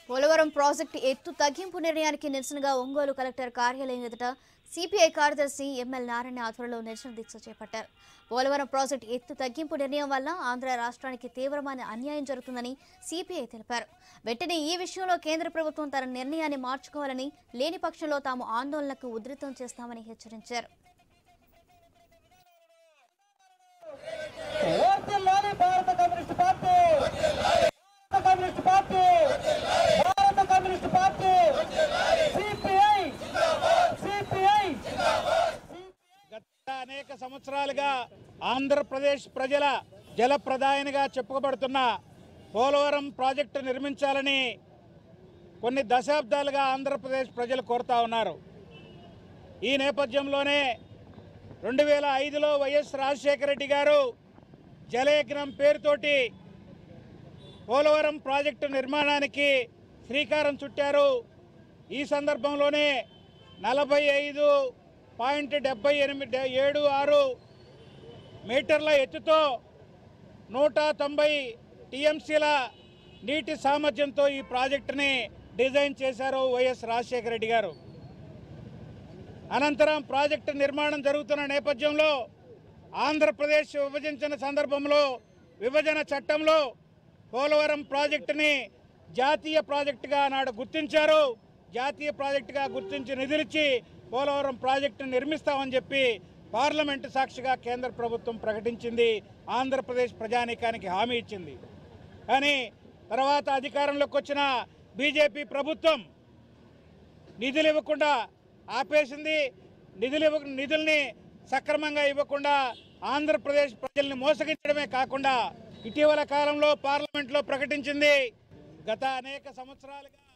Polavaram project ఎత్తు తగ్గింపు నిర్ణయానికి నిరసనగా ఒంగోలు కలెక్టర్ కార్యాలయం ఎదుట సిపిఐ కార్యదర్శి ఎంఎల్ నారాయణ ఆధ్వర్యంలో నిరసన దీక్ష చేపట్టారు పోలవరం ప్రాజెక్టు ఎత్తు తగ్గింపు నిర్ణయం వల్ల ఆంధ్ర రాష్ట్రానికి తీవ్రమైన అన్యాయం జరుగుతుందని సిపిఐ తెలిపారు వెంటనే ఈ విషయంలో కేంద్ర ప్రభుత్వం తన నిర్ణయాన్ని మార్చుకోవాలని లేని పక్షంలో తాము ఆందోళనకు ఉధృతం చేస్తామని హెచ్చరించారు వర్ధిల్లాలి భారత కమ్యూనిస్ట్ పార్టీ భారత కమ్యూనిస్ట్ పార్టీ భారత కమ్యూనిస్ట్ పార్టీ సిపిఐ సిపిఐ గత అనేక సంవత్సరాలుగా ఆంధ్రప్రదేశ్ ప్రజల జల ప్రదాయనిగా చెప్పుకోబడుతున్న పోలవరం ప్రాజెక్టు నిర్మించాలని కొన్ని దశాబ్దాలుగా ఆంధ్రప్రదేశ్ ప్రజలు కోరుతా ఉన్నారు ఈ నేపథ్యంలోనే రెండు వేల ఐదులో వైఎస్ రాజశేఖర రెడ్డి గారు జలయజ్ఞం పేరుతోటి పోలవరం ప్రాజెక్టు నిర్మాణానికి శ్రీకారం చుట్టారు ఈ సందర్భంలోనే నలభై ఐదు పాయింట్ డెబ్బై ఎనిమిది ఏడు ఆరు మీటర్ల ఎత్తుతో నూట తొంభై టీఎంసీల నీటి సామర్థ్యంతో ఈ ప్రాజెక్టుని డిజైన్ చేశారు వైఎస్ రాజశేఖర రెడ్డి గారు అనంతరం ప్రాజెక్టు నిర్మాణం జరుగుతున్న నేపథ్యంలో ఆంధ్రప్రదేశ్ విభజించిన సందర్భంలో విభజన చట్టంలో పోలవరం ప్రాజెక్టుని జాతీయ ప్రాజెక్టుగా నాడు గుర్తించారు జాతీయ ప్రాజెక్టుగా గుర్తించి నిధులిచ్చి పోలవరం ప్రాజెక్టును నిర్మిస్తామని చెప్పి పార్లమెంటు సాక్షిగా కేంద్ర ప్రభుత్వం ప్రకటించింది ఆంధ్రప్రదేశ్ ప్రజానీకానికి హామీ ఇచ్చింది కానీ తర్వాత అధికారంలోకి వచ్చిన బీజేపీ ప్రభుత్వం నిధులు ఇవ్వకుండా ఆపేసింది నిధులు ఇవ్వ నిధుల్ని సక్రమంగా ఇవ్వకుండా ఆంధ్రప్రదేశ్ ప్రజల్ని మోసగించడమే కాకుండా ఇటీవల కాలంలో పార్లమెంట్లో ప్రకటించింది గత అనేక సంవత్సరాలుగా